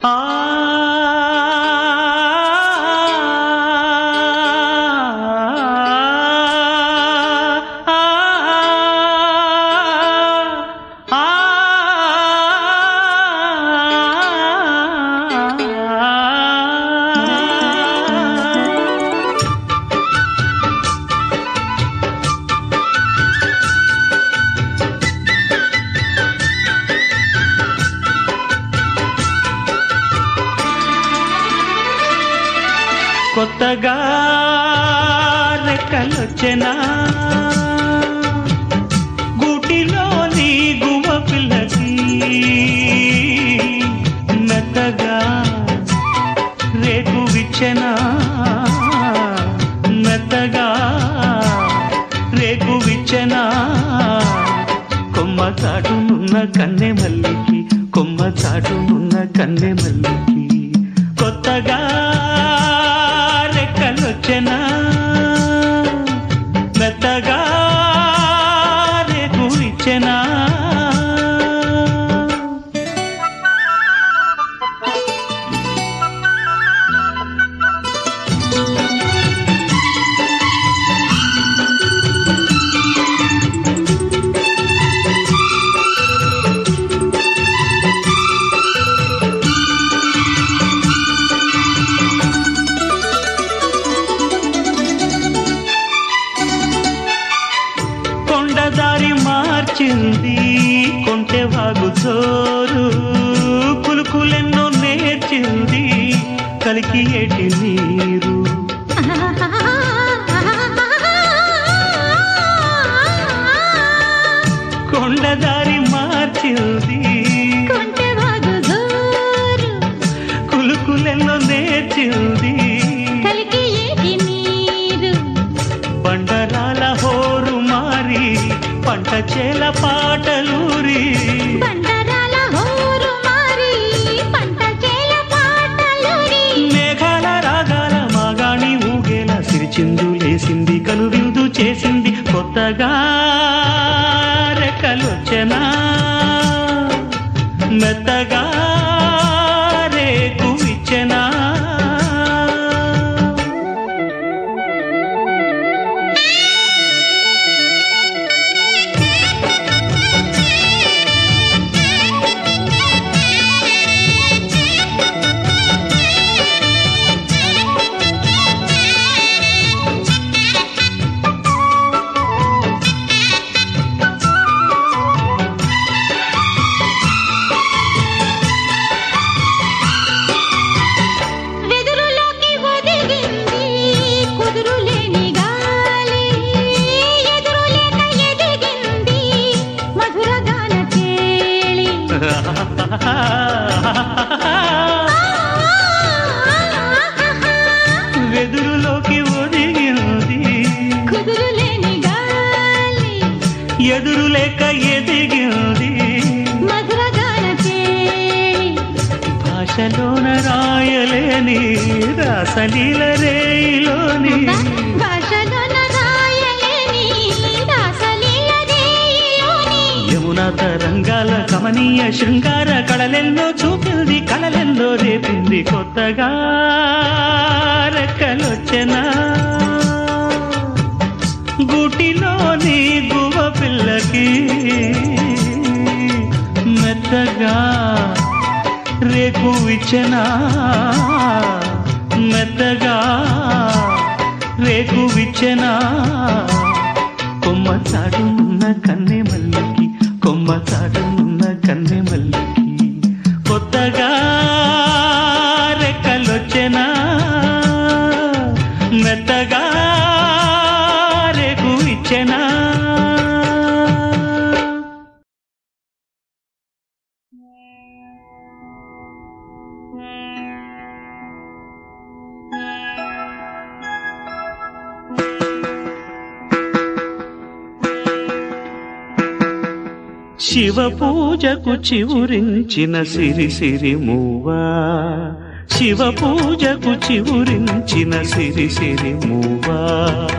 కొత్తగా రెక్కలొచ్చెనా గూటిలోని గువ్వ పిల్లకి మెత్తగా రేకు విచ్చెనా మెత్తగా రేకు విచ్చెనా కొమ్మ చాటునున్న కన్నె మల్లికి కొమ్మ చాటునున్న కన్నె మల్లికి కొత్తగా రెక్కలొచ్చెనా మెత్తగా రేకు ఇచ్చెనా కొండదారి మార్చింది కొంటె వాగు చోరు కులుకులెన్నో నేర్చింది కలికి ఏటి నీరు కొండదారి మార్చింది కొంటెవాగు జోరు, కులుకులెన్నో నేర్చింది కలికి ఏటి నీరు. బండరాల హోరు మారి పంట చేల పాటలూరి బండరాల హోరు మారి, పంట చేల పాటలూరి. మేఘాల రాగాల మాగాణి ఊగేల సిరిచిందు లేసింది కనువిందు చేసింది కొత్తగా రెక్కలొచ్చెనా మెత్తగా రేకు ఇచ్చెనా వెదురులోకి ఒదిగింది కుదురులేని గాలి. ఎదురులేక ఎదిగింది మధురగాన కేళి. వెదురులోకి ఒదిగింది కుదురులేని గాలి ఎదురు లేక ఎదిగింది మధురగాన కేళి. భాషలోన రాయలేని రాసలీల రేయిలోని భాషలోన రాయలేని రాసలీల రేయిలోని యమునా తరంగాల కమనీయ శృంగార కళలెన్నో చూపింది కళలెన్నో రేపింది కొత్తగా రెక్కలొచ్చెనా గూటిలోని గువ్వ పిల్లకి మెత్తగా రేకు ఇచ్చెనా మెత్తగా రేకు విచ్చెనా కొమ్మ చాటునున్న కన్నె మల్లికి కొమ్మ చాటునున్న కన్నె మల్లికి కొత్తగా రెక్కలొచ్చెనా మెత్తగా రేకు ఇచ్చెనా శివ పూజకు చివురించిన సిరి సిరి మూవా శివ పూజకు చివురించిన సిరి సిరి మూవా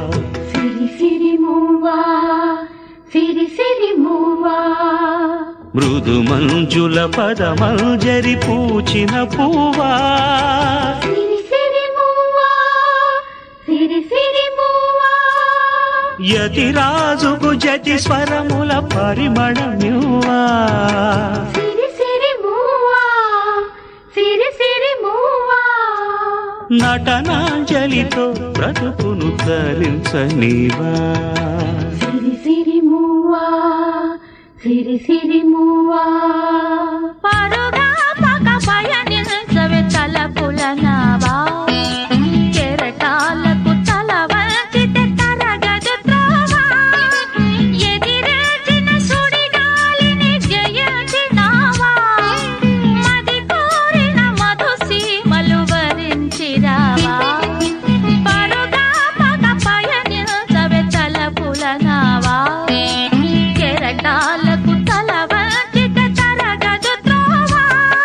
సిరి సిరి మూవా సిరి సిరి మూవా మృదు మంజుల పదమంజరి పూచిన పువ్వా సిరి సిరి మువ్వా సిరి సిరి మువ్వా యతిరాజుకు జతి స్వరముల పరిమళమ్యువా సిరి సిరి మువ్వా సిరి సిరి మువ్వా నటనాంజలితో బ్రతుకును తరించనివా సిరి సిరి మువ్వా సిరి సిరి మువ్వా పరుగా పగ పయనించవే తలపుల నావా కెరటాలకు తల వంచితే తరగదు త్రోవా ఎదిరించిన సుడిగాలిని జయించినావా మది కోరిన మధు సీమలు వరించిరావా పరుగా పగ పయనించవే తలపుల నావా కెరటాలకు తల వంచితే తరగదు త్రోవా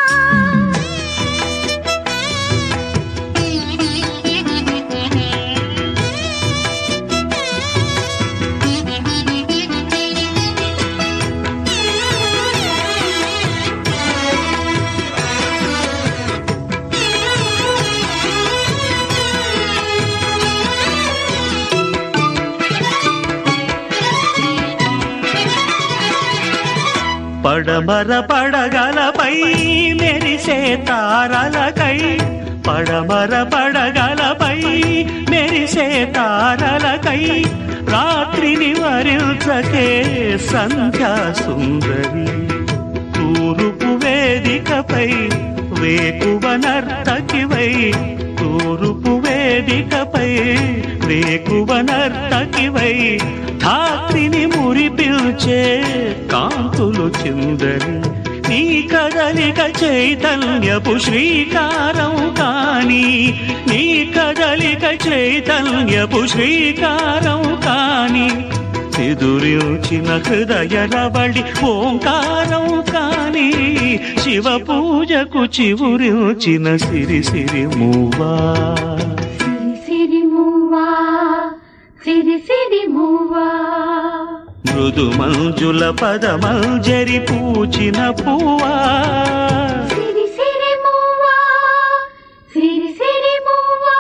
పడమర పడగలపై మెరిసే తారలకై పడమర పడగలపై మెరిసే తారలకై రాత్రిని వరించకే సంధ్యా సుందరి తూరుపు వేదికపై వేకువ నర్తకివై తూరుపు వేదికపై వేకువ నర్తకివై ధాత్రిని మురిపిల్చే కాంతులు చిందరి నీ కదలిక చైతన్యపు శ్రీకారం కాని నీ కదలిక చైతన్యపు శ్రీకారం కాని ఎదురించిన హృదయ రవళి ఓంకారం కాని శివ పూజకు చివురించిన సిరి సిరి మూవా సిరి సిరి మువ్వా సిరి సిరి మువ్వా మృదు మంజుల పదమంజరి పూచిన పువ్వా సిరి సిరి మువ్వా సిరి సిరి మువ్వా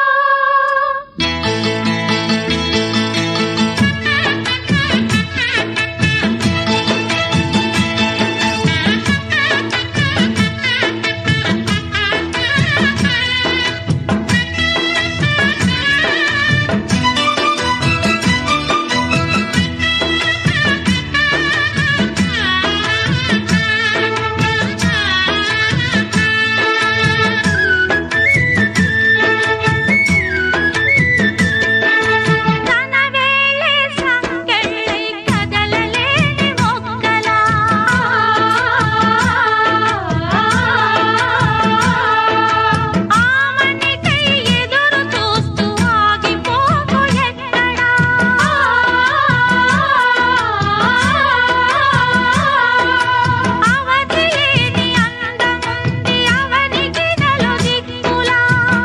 తన వేళే సంకెళ్ళై కదలలేని మొక్కలా ఆమనికై ఎదురు చూస్తూ ఆగిపోకు ఎక్కడా అవధి లేని అందముంది అవనికి నలు దిక్కులా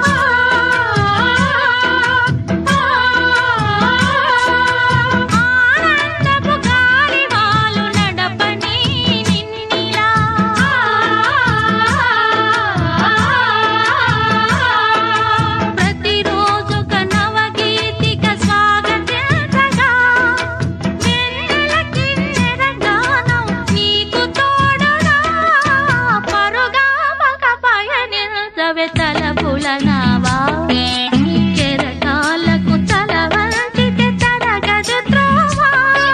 ఆనందపు గాలివాలు నడపని నిన్నిలా ప్రతిరోజు నవగీతిక స్వాగతించగా వెన్నెల కిన్నెర గానం నీకు తోడుగా పరుగా మగ పయనించవే తలపుల నావా కెరటాలకు తల వంచితే తరగదు త్రోవా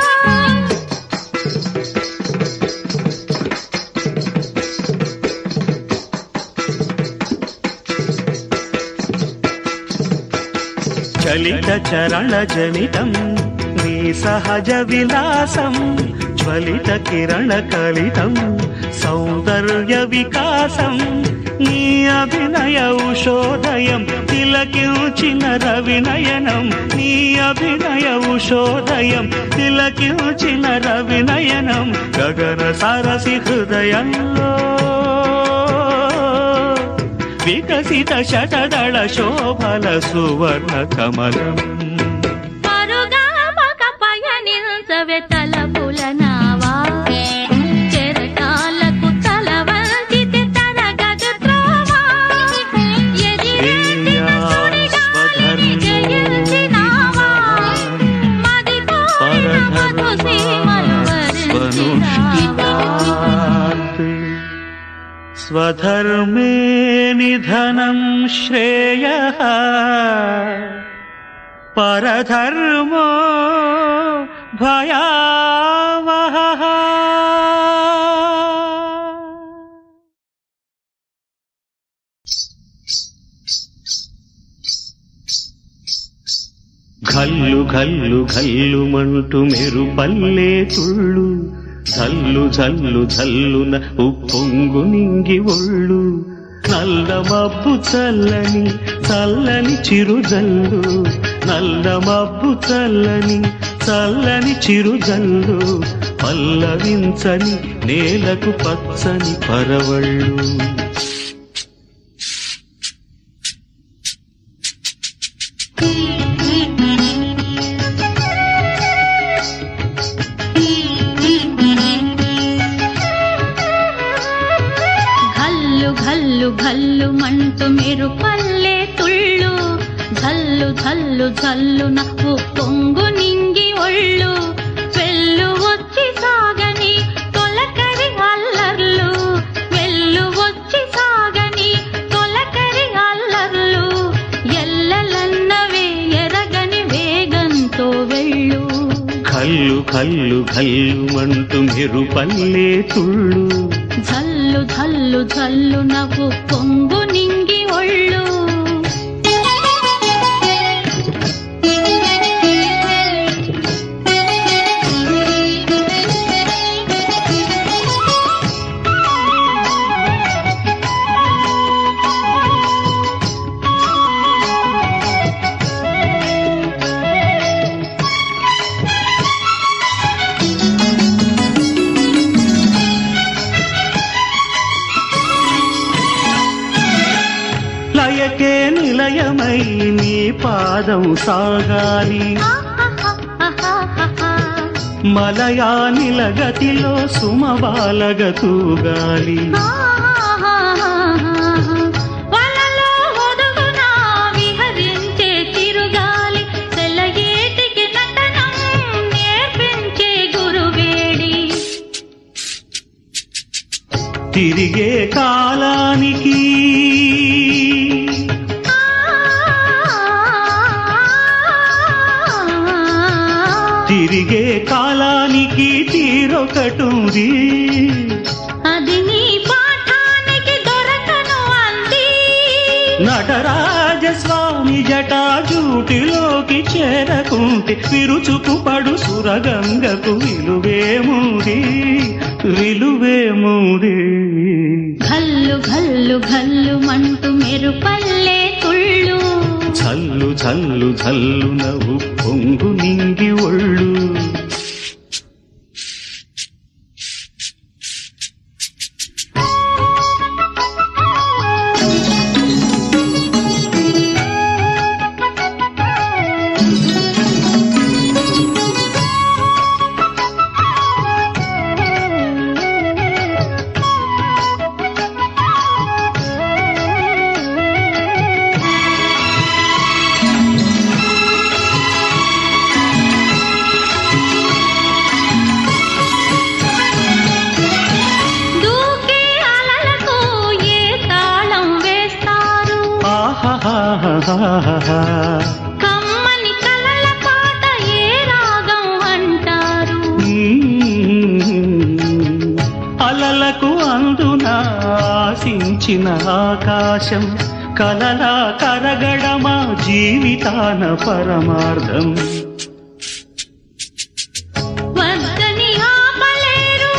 చలిత చరణ జనితం నీ సహజ విలాసం జ్వలిత కిరణ కలితం సౌందర్య వికాసం నీ అభినయ ఉషోదయం తిలకించిన రవినయనం నీ అభినయ ఉషోదయం తిలకించిన రవినయనం గగన సరసి హృదయంలో వికసిత శతదళ శోభల సువర్ణ కమలం పరుగా మగ పయనించవే తలపుల నావా చెరటాల స్వధర్మే నిధనం శ్రేయ పరధర్మో భయావహ ఘల్లు ఘల్లు ఘల్లుమంటూ మెరుపల్లే తుళ్ళు జల్లు జల్లు జల్లున ఉప్పొంగు నింగి ఒళ్ళు నల్ల మబ్బు చల్లని చల్లని చిరుజల్లు నల్ల మబ్బు చల్లని చల్లని చిరుజల్లు పల్లవించని నేలకు పచ్చని పరవళ్ళు ఘల్లు ఘల్లు ఘల్లు మంటూ మీరు పల్లె తుళ్ళు ఝల్లు ఝల్లు ఝల్లు నవ్వు పొంగు నింగి ఒళ్ళు వెళ్ళు వచ్చి సాగని తొలకరి అల్లర్లు వెళ్ళు వచ్చి సాగని తొలకరి అల్లర్లు ఎల్లలన్నవే ఎరగని వేగంతో వెళ్ళు కల్లు కల్లు కల్లుమంటూ మెరుపల్లే తుళ్ళు ఝల్లు ఝల్లు ఝల్లు నవ్వు పొంగు నింగి ఒళ్ళు లయకే నిలయమై నీ పాదం సాగాలి మలయా నిలగతిలో సుమబాలగ తూగాలి వలలో ఒదుగునా విహరించే చిరుగాలి తెల్లయేటికి నటనం నేర్పించే గురువేడి తిరిగే కాలానికి తిరిగే కాలానికి తీరొకటుంది అది నీ పాఠానికి దొరకను అంది నటరాజస్వామి జటాజూటిలోకి చేరకుంటే విరుచుకు పడు సురగంగకు విలువేముది విలువేముది ఘల్లు ఘల్లు ఘల్లు మంటూ మెరుపల్లే తుళ్ళు చల్లు చల్లు చల్లు నవ్వు పొంగు నింగి ఒళ్ళు దూకే అలలకు ఏ తాళం వేస్తారు ఆహాహాహాహా. కమ్మని కలల పాట ఏ రాగం అంటారు మ్మ్. అలలకు అందున ఆశించిన ఆకాశం కలలా కరగడమా జీవితాన పరమార్థం వద్దని ఆపలేరు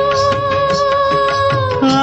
ఆ,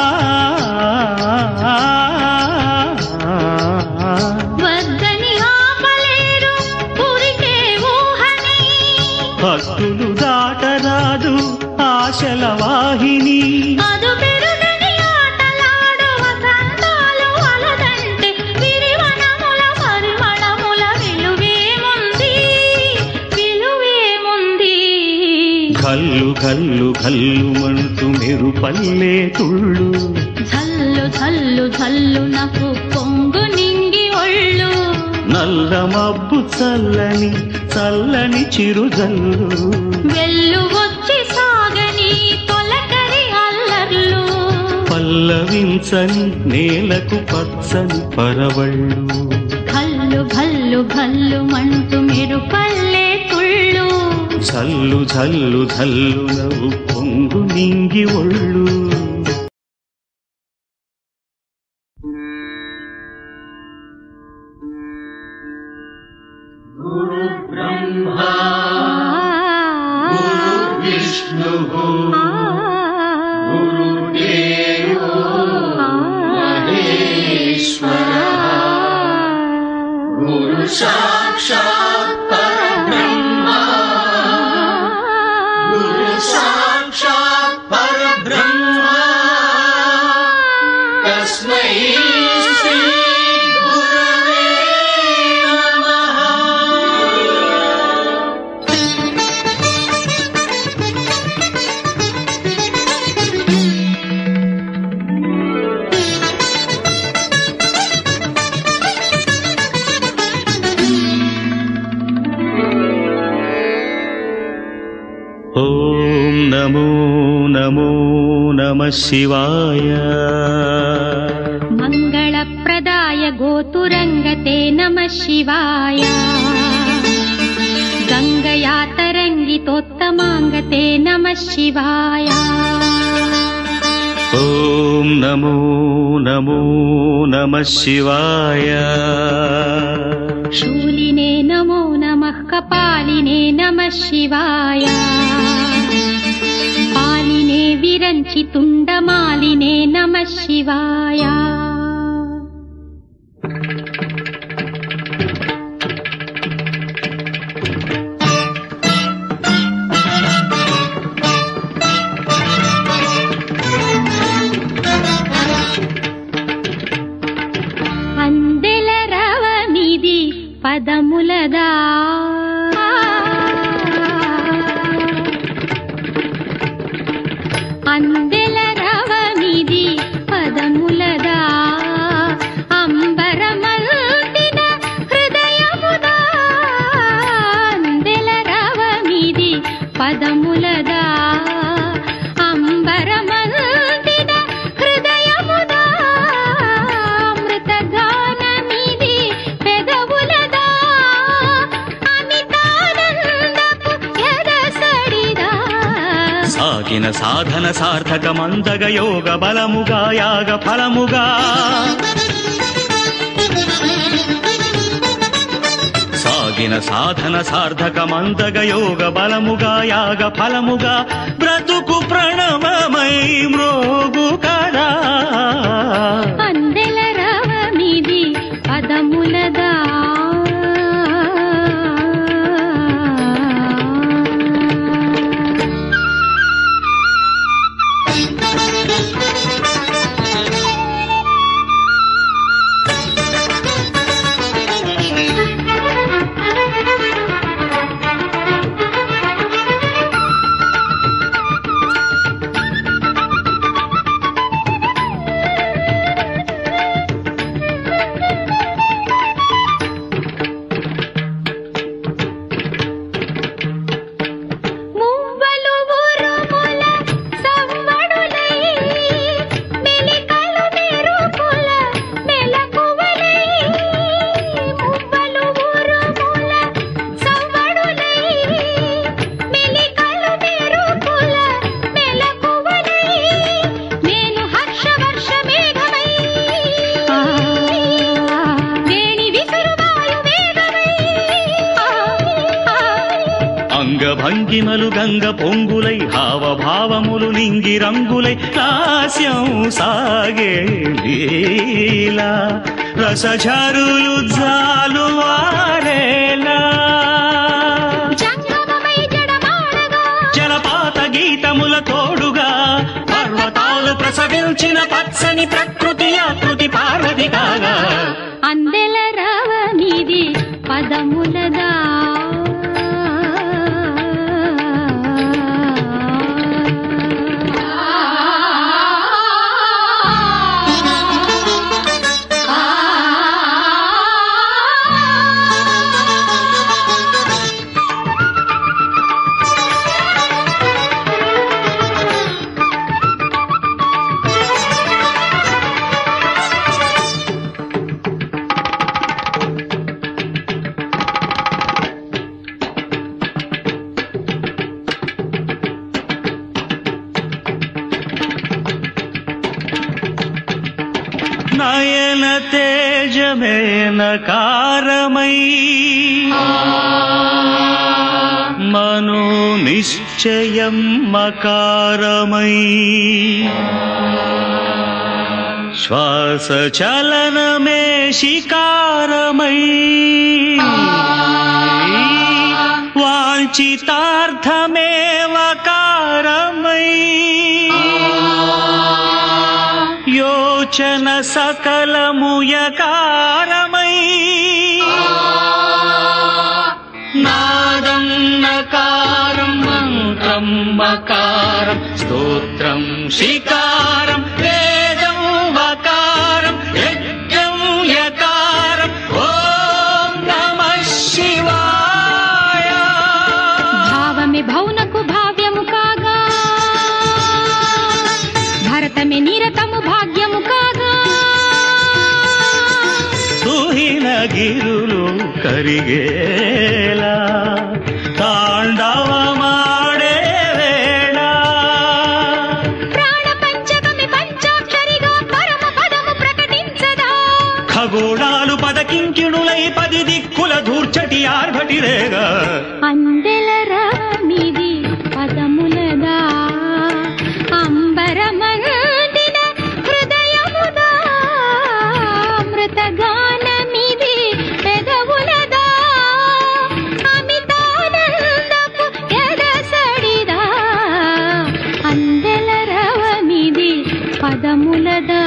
వద్దని ఆపలేరు పురికే ఊహని భక్తులు దాటరాదు ఆశల వాహిని అదు పెరుగని ఆటలాడు వసంతాలు అలదంటే విరివనముల పరిమళముల విలువేముంది విలువేముంది కల్లు కల్లు కల్లు మంటూ మెరుపల్లే తుళ్ళు ఝల్లు ఝల్లు ఝల్లు నవ్వు పొంగు నింగి ఒళ్ళు నల్ల మబ్బు చల్లని చల్లని చిరుజల్లు వెళ్ళు వచ్చి సాగని తొలకరి అల్లర్లు పల్ల పల్లవించని నేలకు పచ్చని పరవళ్ళు భల్లు భల్లు భల్లు మంటూ మీరు పల్లె తుళ్ళు జల్లు జల్లు జల్లు నవ్వు పొంగు నింగి ఒళ్ళు ఓం నమో నమో నమ శివాయ मङ्गलप्रदाय गोतुरङ्गते नमः शिवाय गङ्गया तरङ्गितोत्तमाङ्गते नमः शिवाय ఓం నమో నమో నమ శివాయ शूलिने नमो नमः कपालिने नमः शिवाय पालिने विरञ्चितुण्डमालिने नमः शिवाय అందెల రవమిది పదములదా అందెల రవమిది పదములదా అంబరమల్దిన హృదయముదా అందెల రవమిది పదములదా అంబరమల్దిన హృదయముదా అమృతగానమిది పెదవులదా అమితానందపు ఎదసడిదా సాగిన సాధన సార్థకమందగ యోగ బలముగా యాగ ఫలముగా సాగిన సాధన సార్థకమందగ యోగ బలముగా యాగ ఫలముగా బ్రతుకు ప్రణమమై మ్రోగు కదా అందెల రవమిది పదములదా మువ్వలు ఉరుముల సవ్వడులై మెలికలు మెరుపుల మెలకువలై మువ్వలు ఉరుముల సవ్వడులై మెలికలు మెరుపుల మెలకువలై నేను హర్షవర్ష మేఘమై వేణి విసురువాయు వేగమై అంగభంగిమలు గంగ పొంగులై హావభావములు నింగి రంగులై లాస్యం సాగే లీలా రసఝరులు జాలు వారేలా జంగమమై జడమాడగా జలపాత గీతముల తోడుగా పర్వతాలు ప్రసవించిన పచ్చని ప్రకృతి ఆకృతి పార్వతి కాగా అందెల రవమిది పదములదా నయన తేజమేన కారమై మనో నిశ్చయం మకారమై శ్వాస చలనమే శికారమై వాంఛితార్థమేవ కారమై యోచన సకలముయకారమై నాదం నకారం మంత్రం మకారం స్తోత్రం శికారం వేదం వకారం యజ్ఞం యకారం ఓం నమ శివాయ భావమే భౌనకు భావ్యము కాగా భరతమే నిరతము భాగ్యము కాగా తుహిన గిరులు కరిగేలా తాండవమాడే వేళ ప్రాణ పంచకమి పంచాక్షరిగా పరమ పదము ప్రకటించదా ఖగోళాలు పదకింకిణులై పది దిక్కుల దూర్చటి ఆర్భటిరేగా అందెలర నిధి పదములదా అంబరమందిన హృదయముదా మృతగానమిది పెదవులదా అమితానందపు ఎదసడిదా అందెలరవనిది పదములదా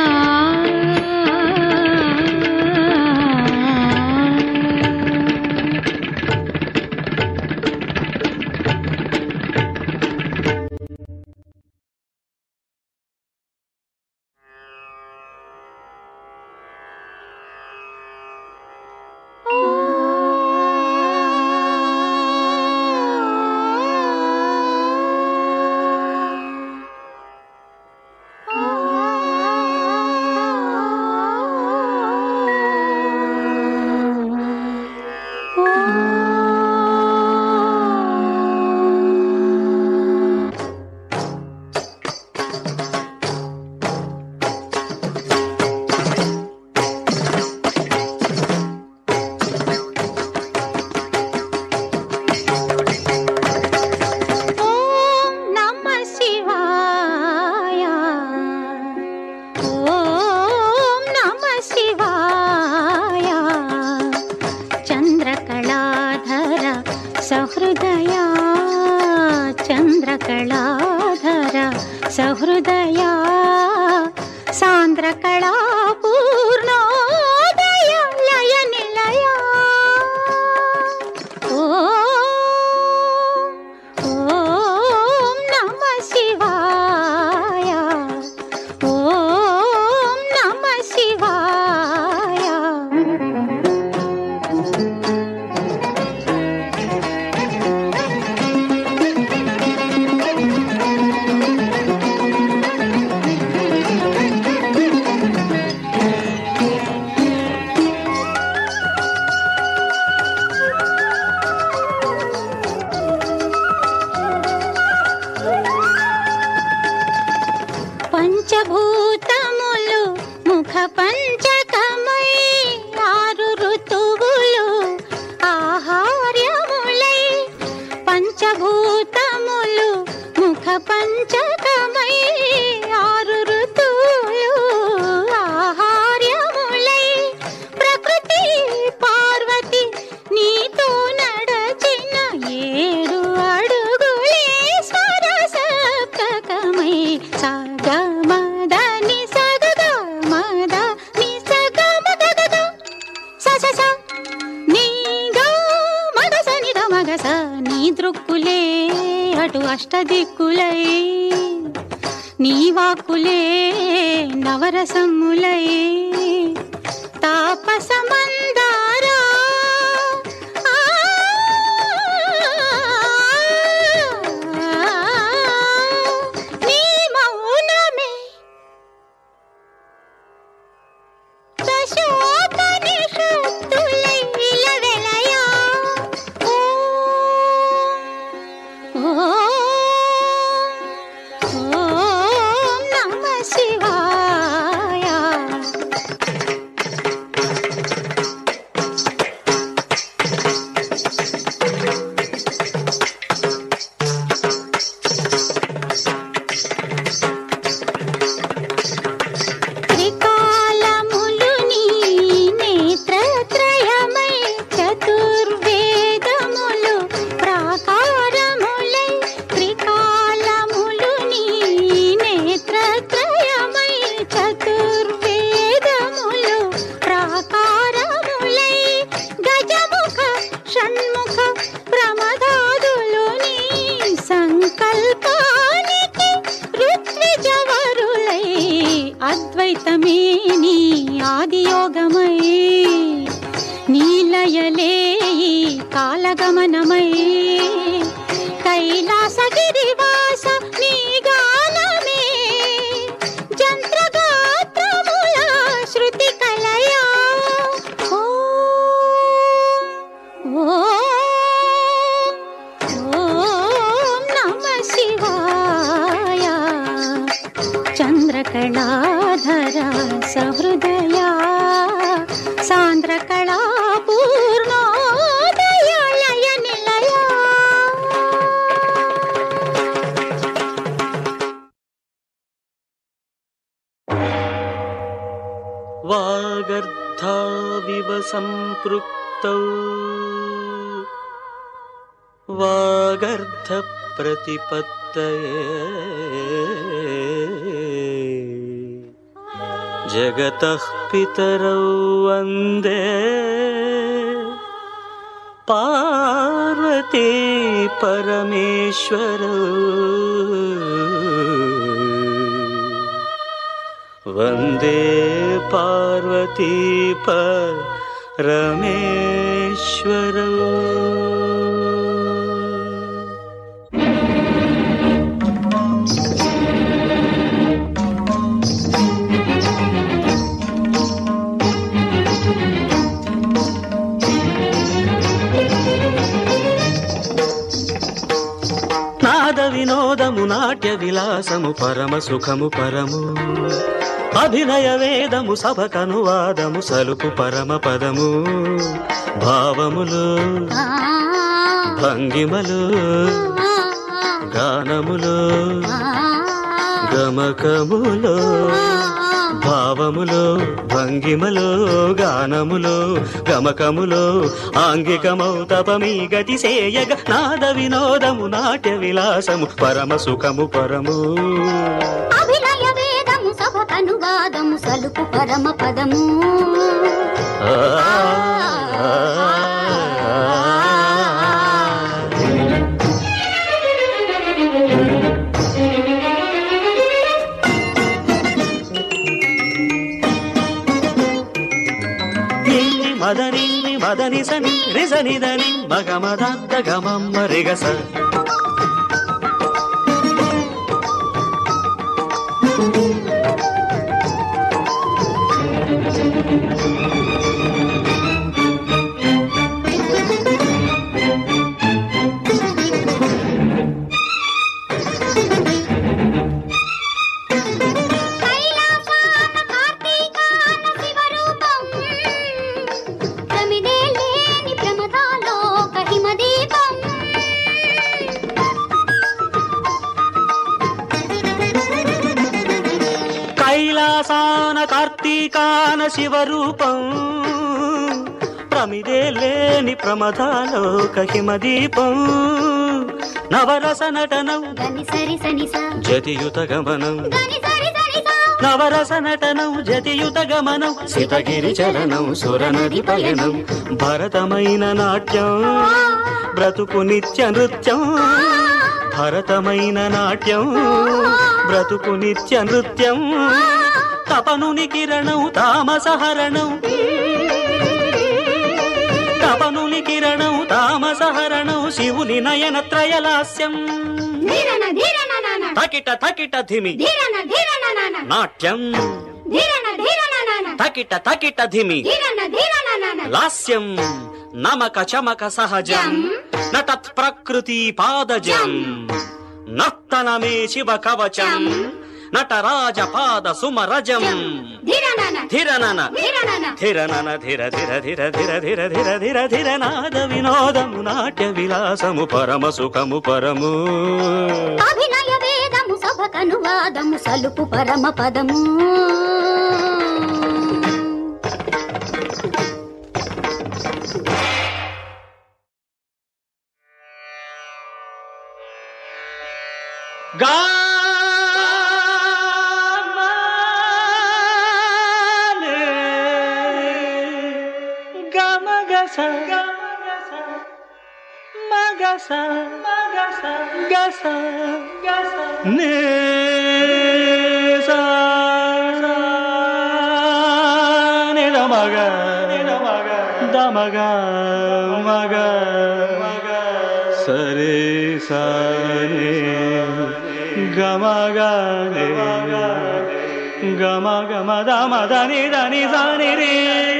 ఓం నమ శివాయ ఓం నమ శివాయ చంద్రకళాధర సహృదయ చంద్రకళాధర సహృదయ సాంద్రకళా పూర్ణోదయ లయ నిలయ ఓం ఓం నమ శివాయ ఓం నమ శివాయ పంచభూతములు ముఖ పంచకమై ఆరు ఋతువులు ఆహార్యములై పంచభూతములు ముఖ పంచకమై ఆరు ఋతువులు ఆహార్యములై ప్రకృతి పార్వతి నీతో నడచిన ఏడు అడుగులే స్వరసప్తకమై సగమద ని సగద మద ని సగమదగద స స స నీ గా మగ స ని ద మగ స నీ దృక్కులే అటు అష్టదిక్కులై నీ వాక్కులే నవరసములై తాపసమందారా ఆ, నీ మౌనమే దశోపనిషత్తులై ఇలవెలయా. ఓం, ఓం, ఓం నమ శివాయ ఆదియోగమై నీలయలే ఈ కాలగమనమై కైలాసగిరివాస నీ గానమే జంత్రగాత్రముల శృతి కలయా ఓ ఓం నమ శివాయ చంద్రకళాధర సహృదయా సాంద్రకళా పూర్ణోదయ లయ నిలయా వాగర్ధావివ సంపృక్తౌ వాగర్ధ ప్రతిపత్తయే జగతః పితరౌ వందే పార్వతీ పరమేశ్వరౌ వందే పార్వతీ పరమేశ్వర నాద వినోదము నాట్య విలాసము పరమ సుఖము పరము అభినయ వేదము సభకనువాదము సలుపు పరమ పదము భావములు భంగిమలు గానములు గమకములు భావములు భంగిమలు గానములు గమకములు ఆంగికమౌ తపమీ గతి సేయగ నాద వినోదము నాట్య విలాసము పరమ సుఖము పరము అభినయ వేదము సభకనువాదము సలుపు పరమ పదము ఆ, నిన్ని మదనిన్ని మదని సని రిజనిదని మగమదద్ద గమమ్మ రిగస కైలాసాన కార్తీకాన శివరూపం ప్రమిదే లేని ప్రమదాలోక హిమదీపం కైలాసాన కార్తీకాన శివరూపం ప్రమిదే లేని ప్రమదాలోక హిమదీపం నవరస నటనం గని సరి సని సా జతియుత గమనం గని సరి సని సా నవరస నటనం జతియుత గమనం సితగిరి చలనం సురనది పయనం భరతమైన నాట్యం బ్రతుకు నిత్య నృత్యం భరతమైన నాట్యం బ్రతుకు నిత్య నృత్యం తపనుని కిరణం తామసహరణం తపనుని కిరణం తామసహరణం శివుని నయన త్రయలాస్యం ధీరన ధీరన నాన తకిట తకిట ధిమి ధీరన ధీరన నాన నాట్యం ధీరన ధీరన నాన తకిట తకిట ధిమి ధీరన ధీరన నాన లాస్యం నమక చమక సహజం నతత్ ప్రకృతి పాదజం నర్తనమే శివ కవచం నటరాజ పాద సుమరజం ధీరన ధిరనన ధీరన ధిరనన ధిర ధిర ధిర ధిర ధిర ధిర ధిర ధిర నాద వినోదము నాట్య విలాసము పరమ సుఖము పరము అభినయ వేదము సభకనువాదము సలుపు పరమ పదము గానే గమగస మగస మగస గస గస నే సా మగ దమగ మగ సరే సరే గమగ గమ గమ దమ దని దని సని రే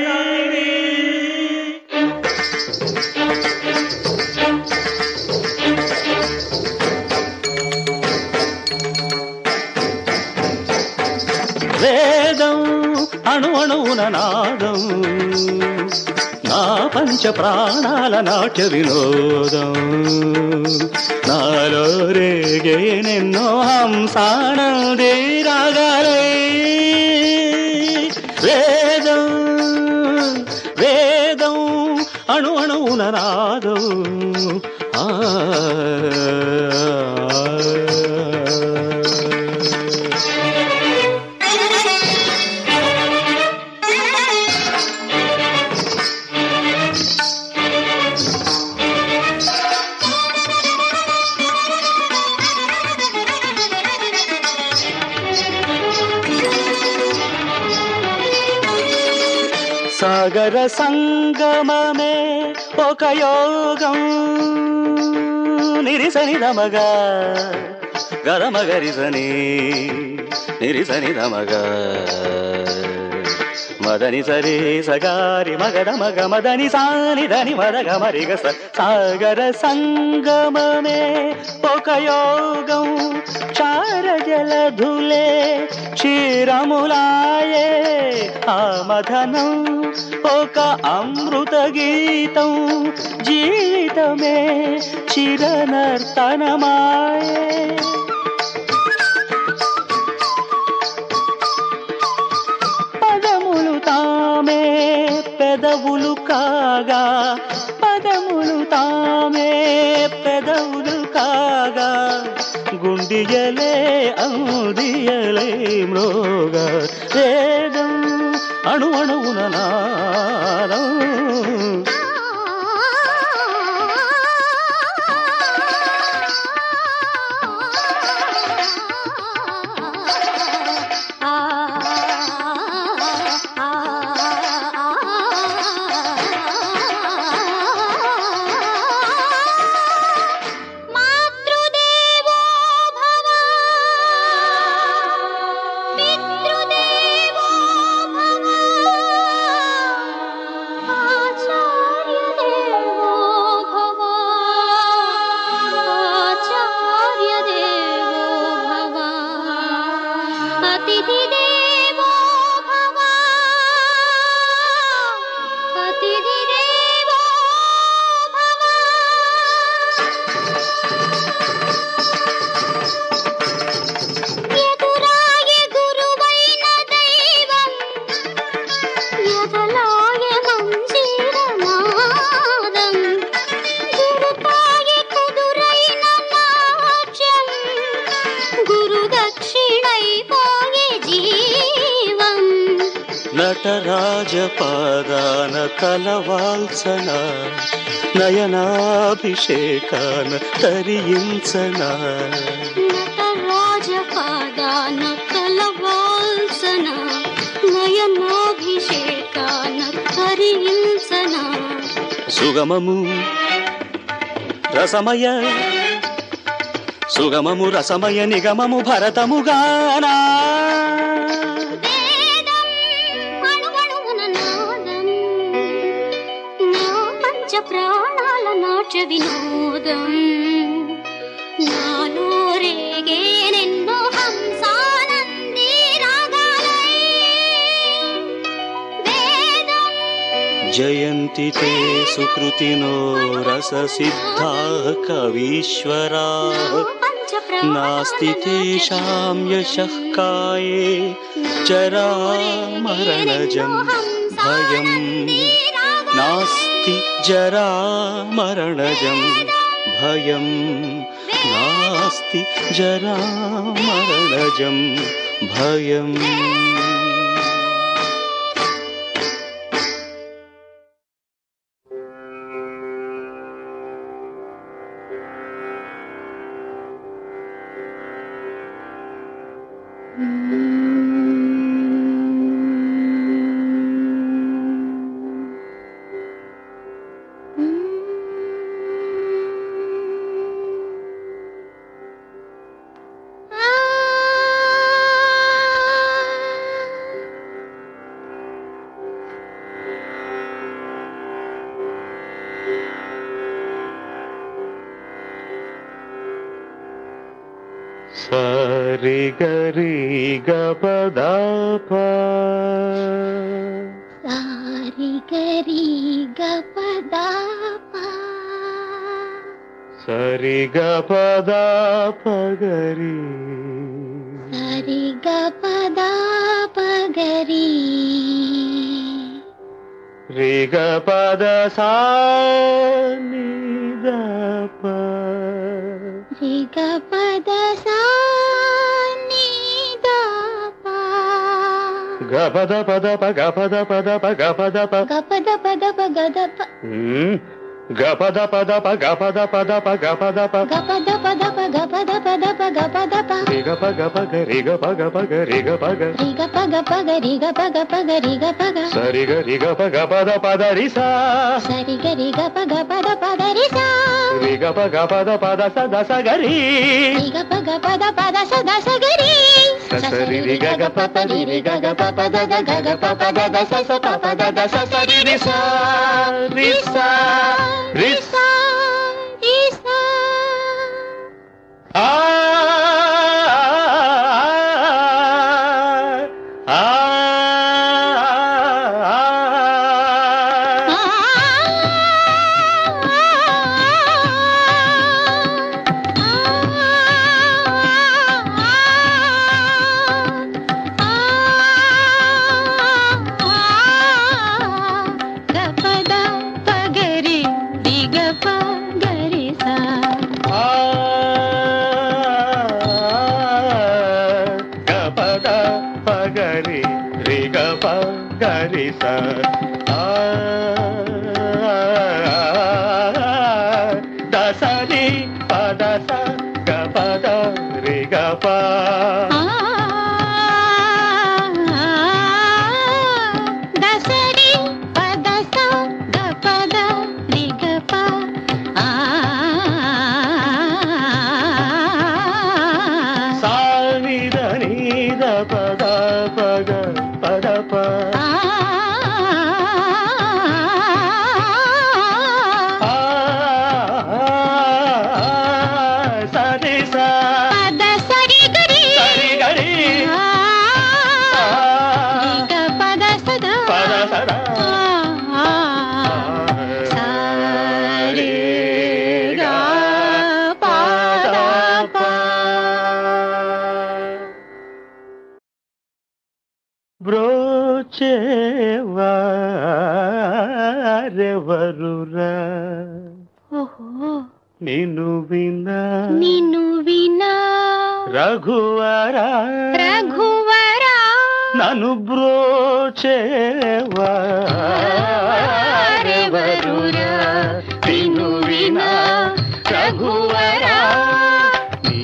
వేదం అణు అణువున నాదం నా పంచ ప్రాణాల నాట్య వినోదం నాలో రేగేనెన్నో హంసానందే రాగాలై వేదం వేదం అణు అణువున నాదం ఆ సాగర సంగమమే ఒక యోగం నిరిసని దమగా గరమగరిసని నిరిసని దమగా మదని సరి సగారి మగద మగ మదని సాని దని మదగ మరిగ స సాగర సంగమమే ఒక యోగం చార జలధులే క్షీరములాయే ఆమధనం ఒక అమృత గీతం జీవితమే చిరనర్తనమాయే పదములు తామే పెదవులు కాగా పదములు తామే పెదవులు కాగా గుండియలే అందియలే మ్రోగా వేదం అణు అణువున నాదం మాతృదేవో భవ పితృదేవో భవ ఆచార్యదేవో భవ ఆచార్యదేవో భవ అతిథిదేవో భవ అతిథిదేవో భవ ఎదురాయ గురువైన దైవం ఎదలాయ మంజీరనాదం గురుతాయ కుదురైన నాట్యం గురు దక్షిణైపోయే జీవం నటరాజ పాదాన తలవాల్సన నయనాభిషేకాన తరించన నటరాజపాదాన కలవాల్సన నయనాభిషేకాన కరించన సుగమము రసమయ సుగమము రసమయ నిగమము భరతముగానా వేదం అణువణువున నాదం నా పంచ ప్రాణాల నాట్య వినోదం నాలో రేగేనెన్నో హంసానంది రాగాలై వేదం జయంతి తే సుకృతినో రససిద్ధా కవీశ్వరా పంచ ప్రాణాల నాస్తి తేషాం యశః కాయే జరామరణజం భయం నాస్తి జరామరణజం భయం నాస్తి జరామరణజం భయం సరి గరి గపదాప సారి గరి గపదాప సరి గపదాప గరి సరి గపదాప గరి రి గపద సా ని దప రి గపద సా ని దప గపద పద ప గపద పద ప గపద ప గపద పద ప గదప ఉమ్. గపద పద ప గపద పద ప గపద ప గపద పద ప గపద పద ప గపద ప రి గప గప గ రి గప గప గ రి గప గ రి గప గప గ రి గప గప గ రి గప గ సరి గ రి గప గపద పద రి సా సరి గ రి గప గపద పద రి సా రి గప గపద పద స ద స గ రి రి గప గపద పద స ద స గ రి స స రి రి గ గ ప ప రి రి గ గ ప ప ద ద గ గ ప ప ద ద స స ప ప ద ద స స రి రి సా రి సా రి సా రి సా ఆ ఆ ఆ గపద పగరి దిగప గరి సా గపద పగరి రి గప గరి స దసరి పద స గపద రి గప దసరి పద స గపద దిగప సానిద నీద పద పగ పద ప ఆ సరి స పద సరి గరి సరి గరి దిగ పద సద పద సద సరి గా పద ప బ్రోచేవారెవరురా ఓహో నిన్ను వినా నిన్ను వినా రఘువరా రఘువరా నన్ను బ్రోచేవారెవరురా నిన్ను వినా రఘువరా నీ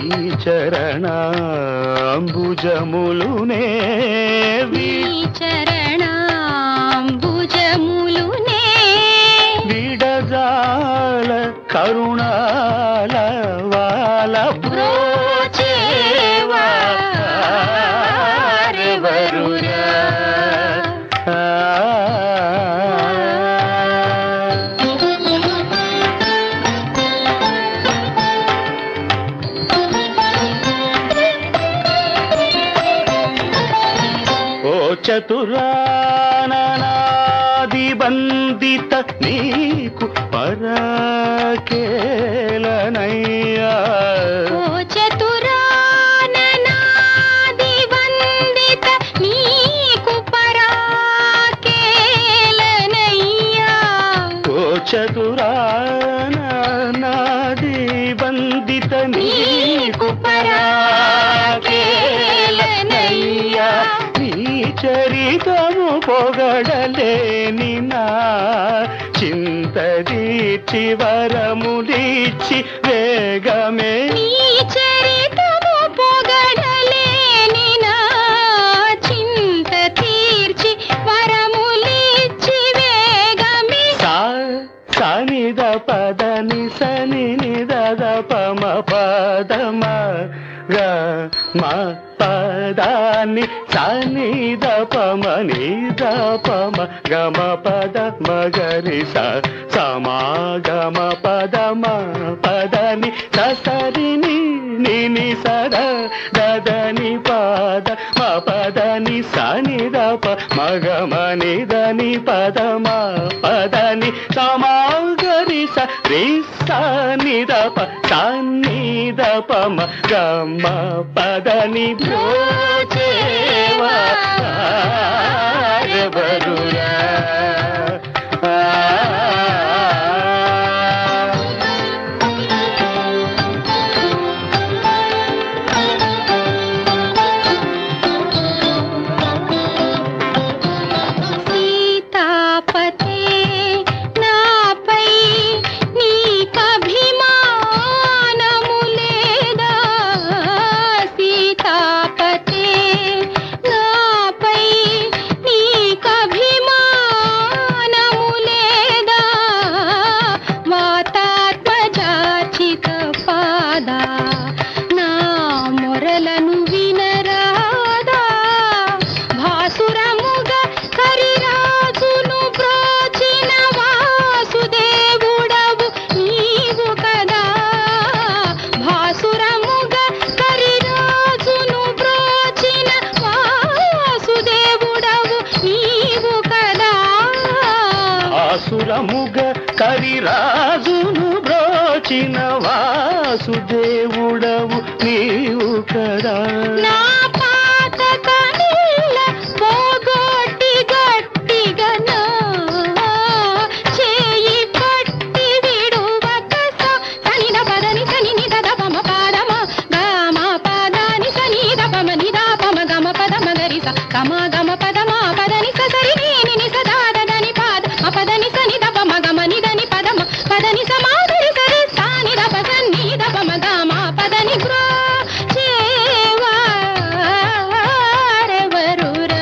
చరణాంబుజములునే నీ చరణాంబుజములునే విడజాల కరుణాల వాల బ్రోచేవారెవరురా ఓ చతురానాది బందిత నీకు పరకేలనయ్యా ఓ చతురాననాది వందిత నీకు పరాకేలనయ్యా ఓ చతురానాది బందిత నీకు పరాకేలనయ్యా నీ చరితము పొగడలేని నా చింతదీచి వరములిచ్చి వేగమే నీ చరితము పొగడలేని నా చింత తీర్చి వరములిచ్చి వేగమి సా సనిద పదని సని నిద పమ పదమ గ మ పద పదాన్ని సని దపమ ని దపమ గమ పద మగరి స సమాగమ పదమ పదని ససరిని నిని సద దదని పద మ పదని సని దప మగమ నిదని పదమ పదని సమాగరి స రి సని దప సని దపమ గమ పదని బ్రోచేవా బరురా సీతాపతే నాపై నీకభిమానము లేదా సీతాపతే నాపై నీకభిమానము లేదా వాతాత్మజాచిత పాదా నా మొరలను వినరాదా భాసురముగ కరిరాజును బ్రోచిన వాసుదేవుడవు నీవు కదా భాసురముగ కరిరాజును బ్రోచిన వాసుదేవుడవు నీవు కదా ఆసురముగ కరిరాజును బ్రోచిన వాసుదేవుడవు నీవు కదా నా పాతకనిల్ల పోగొట్టి గట్టిగా నా చేయి పట్టి విడువక స సనిద పదని సని నిద దపమ పాదమ గమ పదని సని దపమ నిద పమ గమ పదమ గరి స గమ గమ పదమ పదని స సరి ని ని ని స దా ద దని పాద మ పదని సని దపమ గమ నిదని పదమ పదని స మాధురి సరి సాని దప సన్ని దపమ గమ పదని గ్రో చేవారెవరురా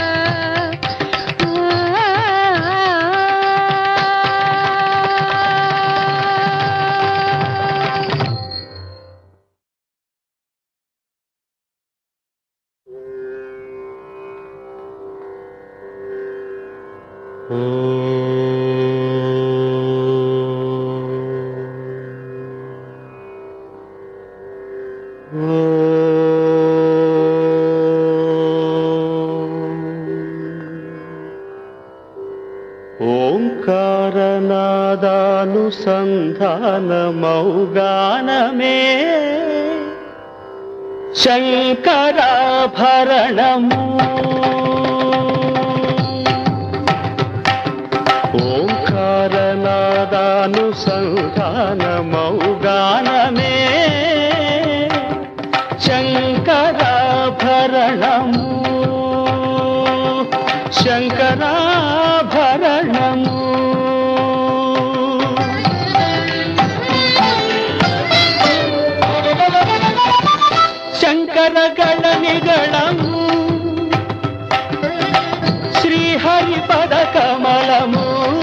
ఓంకారనాదానుసంధానమౌగానమే శంకరాభరణము ఓంకారనాదానుసంధానమౌగానమే శంకరాభరణము శంకరాభరణము శంకరగణ నిగళము శ్రీహరి పద కమలము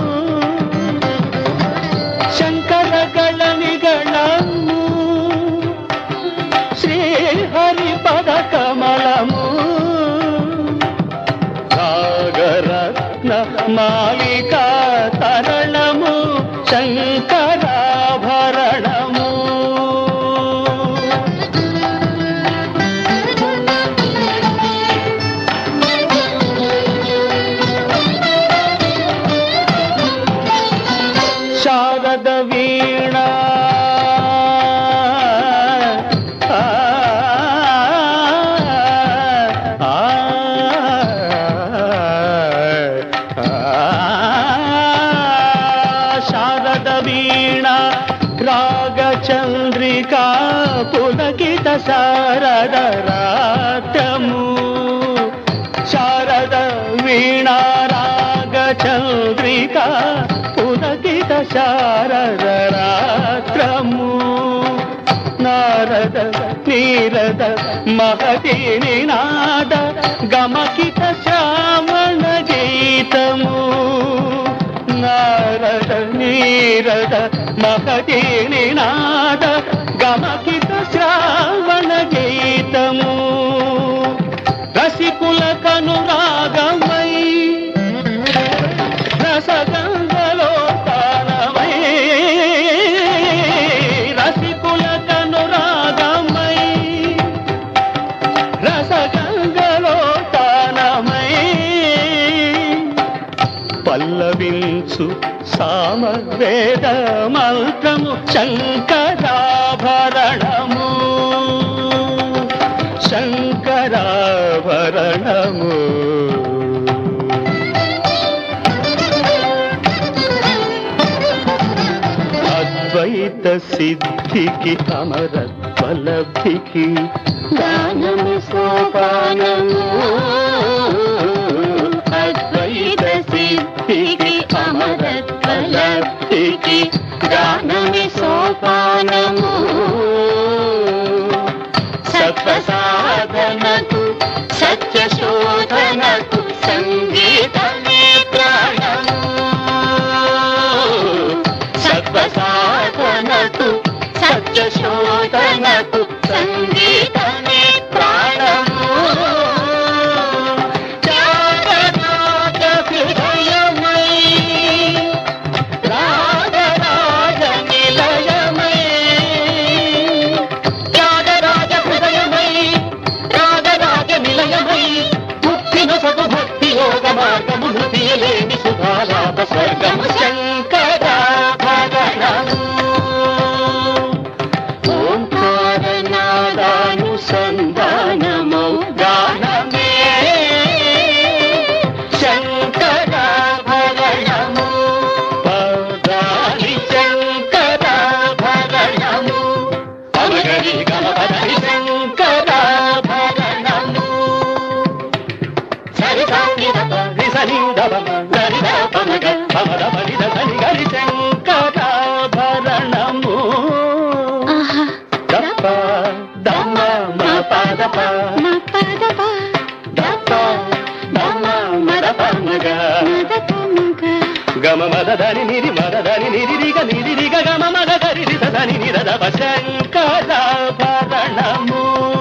శంకరగణ నిగళము శ్రీహరి పద కమలము సాగరత్న మాలిక తరణము శంకరాభరణము శారద వీణ ఆ, ఆ, ఆ, శారద వీణ రాగచంద్రికా పులకిత శారద రాత్రము శారద వీణా రాగచంద్రికా పులకిత శారద రాత్రము నారద నీరద మహతి నినాద గమకిత శ్రావణ గీతము నారద నీరద మహతి నినాద గమకిత శ్రావణ గీతము రసికుల కనురాగమై రసగంగలో తానమై రసికుల కనురాగమై రసగంగలో తానమై పల్లవించు సామవేద మంత్రము శంకరాభరణము శంకరాభరణము అద్వైత సిద్ధికి అమరత్వలబ్ధికి గానము సోపానము అద్వైత సిద్ధికి అమరత్వలబ్ధికి గానమి సోపానము సత్వ సాధనకు సత్య శోధనకు సంగీతమే ప్రాణము సత్వ సాధనకు సత్య శోధనకు సంగీతమే ప్రాణము త్యాగరాజ హృదయమై రాగరాజ నిలయమై త్యాగరాజ హృదయమై రాగరాజ నిలయమై ముక్తిన సగు భక్తి యోగ మార్గము మృతియలేని సుధాలాభ స్వర్గము శంకరాభరణము ఓంకారనాదానుసంధానమౌ గానమే శంకరాభరణము పదాని శంకరాభరణము పమగరి గమపదని శంకరాభరణము సరి సాంగి రి సని దమ సరి ద పమగ పమద పని ద సని గరి శంకరాభరణము ఆహా దప్ప దమ్మ మ పదప మా పదప దప్ప దమ్మ మద పమగ మదపమగ గమ మద దని నిరి మద దని నిరి రిగ నిరి రిగ గమ మద గరి రి స దని నిర దప శంకరాభరణము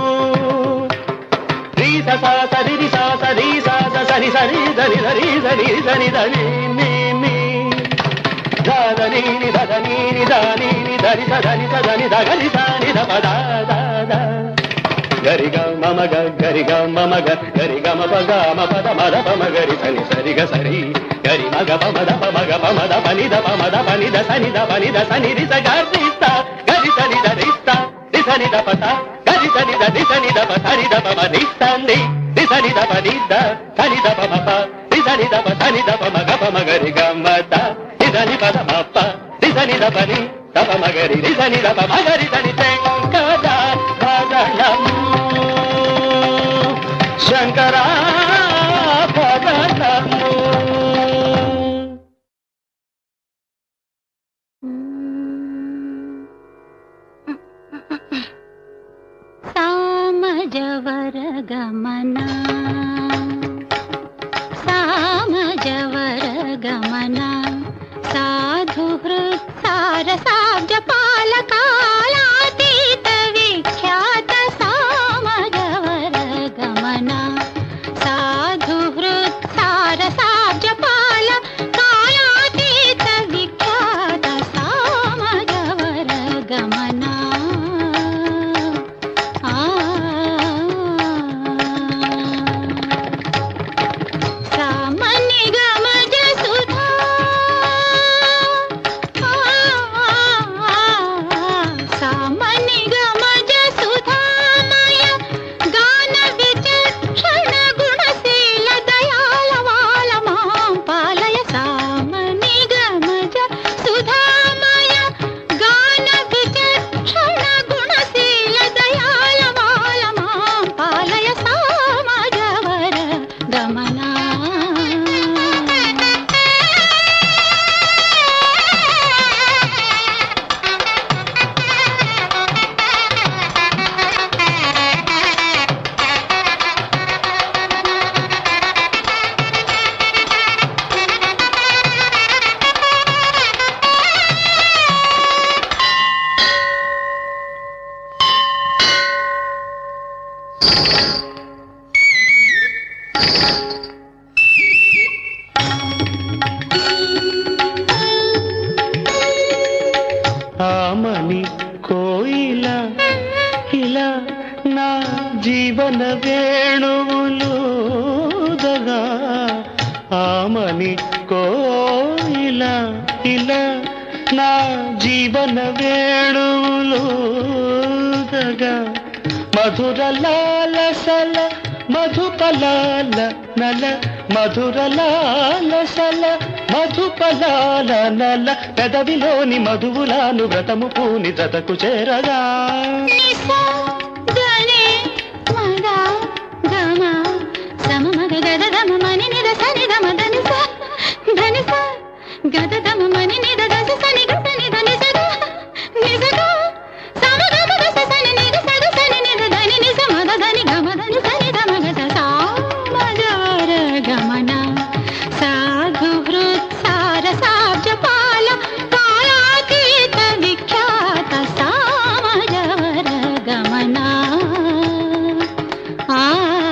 రి స స స రి రి స స రి స స స ని స రి ద ని ద రి స ని స ని ద ని ని ని ద ద ని ని ద ద ని ని ద ని ని ద రి స ద ని స ద ని ద గ రి స ని ద ప ద ద ద గరి గ మమ గ గరి గ మమ గ గరి గ మ ప గ మ ప ద మ ద ప మ గరి స ని స రి గ స రి గరి మ గ ప మ ద ప మ గ ప మ ద ప ని ద ప మ ద ప ని ద స ని ద ప ని ద స ని రి స గ రి స గరి స ని ద రి స రి స ని ద ప త గరి స ని ద రి స ని ద ప స ని ద ప మ రి స ని రి స ని ద ప ని ద స ని ద ప మ ప రి స ని ద ప స ని ద ప మ గ ప మ గ రి గ మ ద రి స ని ప ద మ ప రి స ని ద ప ని ద ప మ గ రి రి స ని ద ప మ గ రి స ని శంకర భరణము శంకరా భరణము సామజవర గమన సామజవర గమన సాధు హృత్ సారసాబ్జ పాలకాలాతీత విఖ్యాత సామజవర గమన సాధు హృత్ సారసాబ్జ పాల కాలాతీత విఖ్యాత సామజవర గమన ఆ సామని గమజ సుధా ఆమని కోయిల ఇలా నా జీవన వేణువులుదగా ఆమని కోయిల ఇలా నా జీవన వేణువులుదగా మధుర లాలసల మధుపలాల నల మధుర లాలసల మధుపలాల నల పెదవిలోని మధువులాను వ్రతము పూని జతకు చేరగా నిసా గనే మదా గమ సమ మగ గద దమ మని నిద సని దమ దని స ధని స గద దమ మని నిద దస సని గ సని ధని స గ నిజ గ సమ గ గ దస సని నిద స గ సని నిద ధని నిస మద ధని గమ ధని సని దమ గద సా మజార గమన సాధు హృత్సార సాబ్జ పాల కాలాతీత విఖ్యాత సామజవర గమన ఆ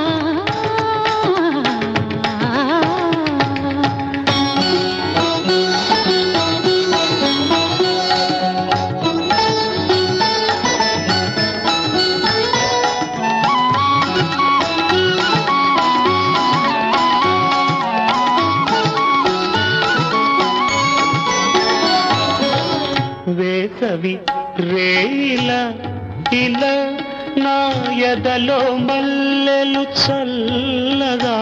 వేసవి రేయిల ఇలా నా ఎదలో మల్లెలు చల్లగా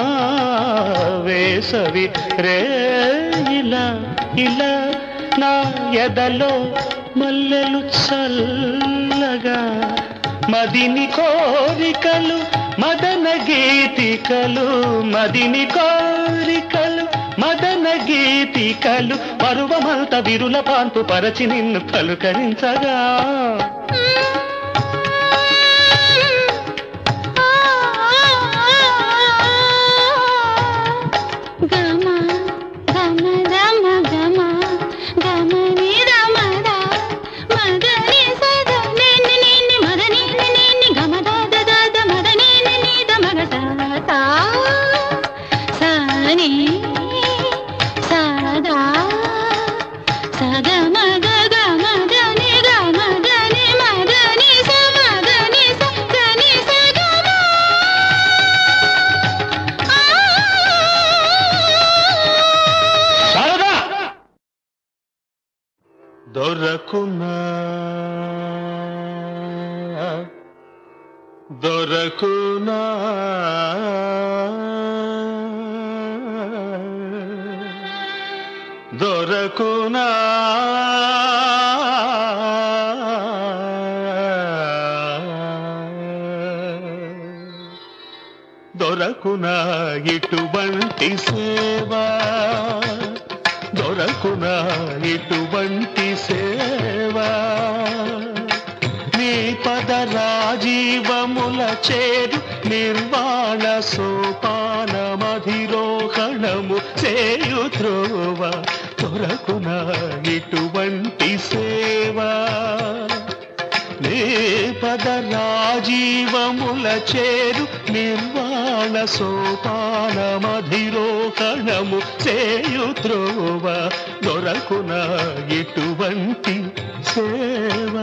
వేసవి రేయిల ఇలా నా ఎదలో మల్లెలు చల్లగా మదిని కోరికలు మదన గీతికలు మదిని కోరికలు మదన గీతికలు పరువమంత విరుల పాంపు పరచి నిన్ను పలుకరించగా గమ గమ గమ గమ గమ ని రమ ద మద ని సద ని ని ని ని మద ని ని ని ని గమ ద ద ద ద మద ని ని ని ద మగ ద త స ని స ద స గ మ గ గ మ ద ని గ మ ద ని మ ద ని స మ ద ని స ద ని స గ మ శారదా దొరకునా దొరకునా దొరకునా దొరకునా ఇటువంటి సేవా దొరకునా ఇటువంటి సేవా నీ పద రాజీవముల చేరు నిర్వాణ సోపాన మధిరోహణము చేయు త్రోవ దొరకునా ఇటువంటి సేవా నీ పద రాజీవముల చేరు నిర్వాణ సోపాన మధిరోహణము చేయు త్రోవ దొరకున ఇటువంటి సేవా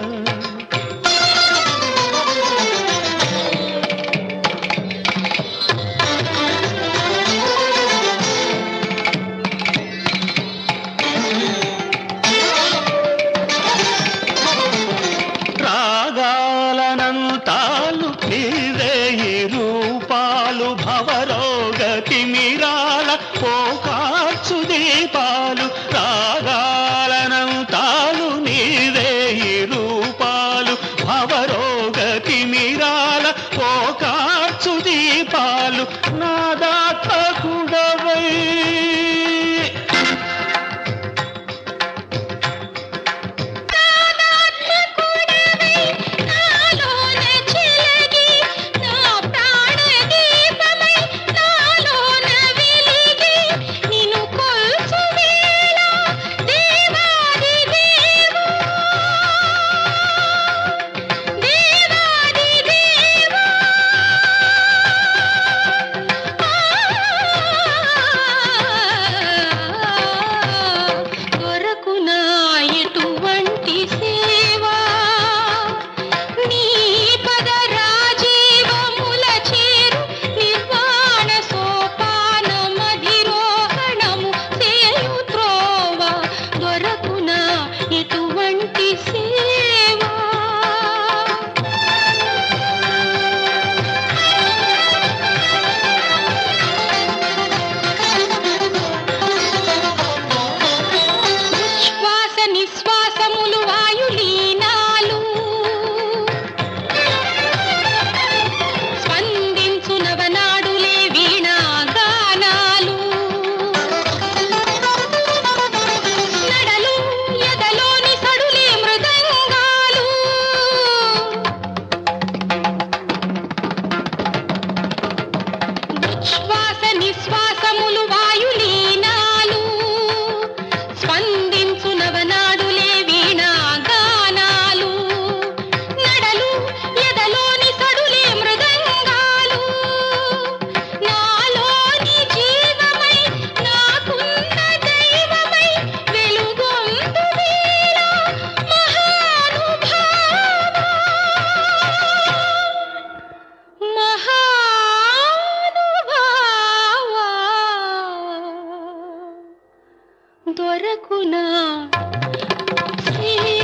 రాగాలనంతాలు నీవే ఈ రూపాలు భవరోగ తిమిరాల పోకార్చు దీపాలు రాగాలనంతాలు నీవే ఈ దొరకునా ఈ